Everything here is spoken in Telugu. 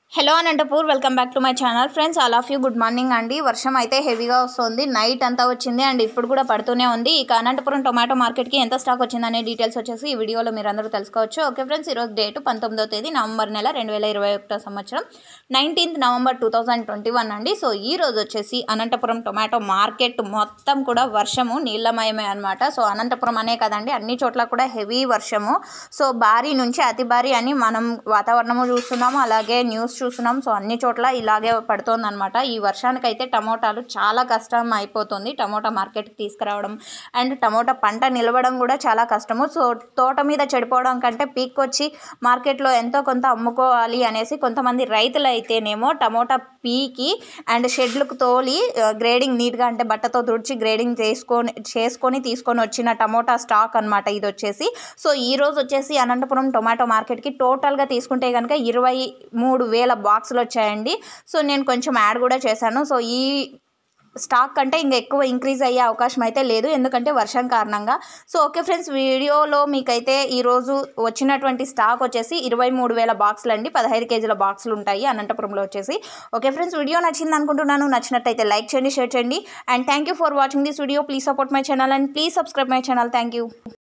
hello Anantapur welcome back to my channel friends all of you good morning అండి వర్షం అయితే హెవీగా వస్తుంది నైట్ అంతా వచ్చింది అండ్ ఇప్పుడు కూడా పడుతూనే ఉంది ఇక అనంతపురం టొమాటో మార్కెట్కి ఎంత స్టాక్ వచ్చిందనే డీటెయిల్స్ వచ్చేసి ఈ వీడియోలో మీరు అందరూ తెలుసుకోవచ్చు ఓకే ఫ్రెండ్స్ ఈరోజు డేట్ పంతొమ్మిదో తేదీ నవంబర్ నెల రెండు వేల ఇరవై ఒకటో సంవత్సరం nineteenth November two thousand twenty one అండి సో ఈ రోజు వచ్చేసి అనంతపురం టొమాటో మార్కెట్ మొత్తం కూడా వర్షము నీళ్ళమయమే అనమాట సో అనంతపురం అనే కదండి అన్ని చోట్ల కూడా హెవీ వర్షము సో భారీ నుంచి అతి భారీ అని మనం వాతావరణము చూస్తున్నాము అలాగే న్యూస్ చూస్తున్నాం సో అన్ని చోట్ల ఇలాగే పడుతుంది అనమాట ఈ వర్షానికైతే టమోటాలు చాలా కష్టం అయిపోతుంది టమోటా మార్కెట్కి తీసుకురావడం అండ్ టమోటా పంట నిలవడం కూడా చాలా కష్టము సో తోట మీద చెడిపోవడం కంటే పీక్ వచ్చి మార్కెట్లో ఎంతో కొంత అమ్ముకోవాలి అనేసి కొంతమంది రైతులు అయితేనేమో టమోటా పీకి అండ్ షెడ్లకు తోలి గ్రేడింగ్ నీట్గా అంటే బట్టతో తుడిచి గ్రేడింగ్ చేసుకొని చేసుకొని తీసుకొని వచ్చిన టమోటా స్టాక్ అనమాట ఇది వచ్చేసి సో ఈ రోజు వచ్చేసి అనంతపురం టొమాటో మార్కెట్కి టోటల్గా తీసుకుంటే కనుక ఇరవై మూడు వేల బాక్సులు వచ్చాయండి సో నేను కొంచెం యాడ్ కూడా చేశాను సో ఈ స్టాక్ కంటే ఇంకా ఎక్కువ ఇంక్రీజ్ అయ్యే అవకాశం అయితే లేదు ఎందుకంటే వర్షం కారణంగా సో ఓకే ఫ్రెండ్స్ వీడియోలో మీకైతే ఈరోజు వచ్చినటువంటి స్టాక్ వచ్చేసి ఇరవై మూడు వేల బాక్సులు అండి పదహైదు కేజీల బాక్సులు ఉంటాయి అనంతపురంలో వచ్చేసి ఓకే ఫ్రెండ్స్ వీడియో నచ్చింది అనుకుంటున్నాను నచ్చినట్టయితే లైక్ చేయండి షేర్ చేయండి and thank you for watching this video please support my channel and please subscribe my channel thank you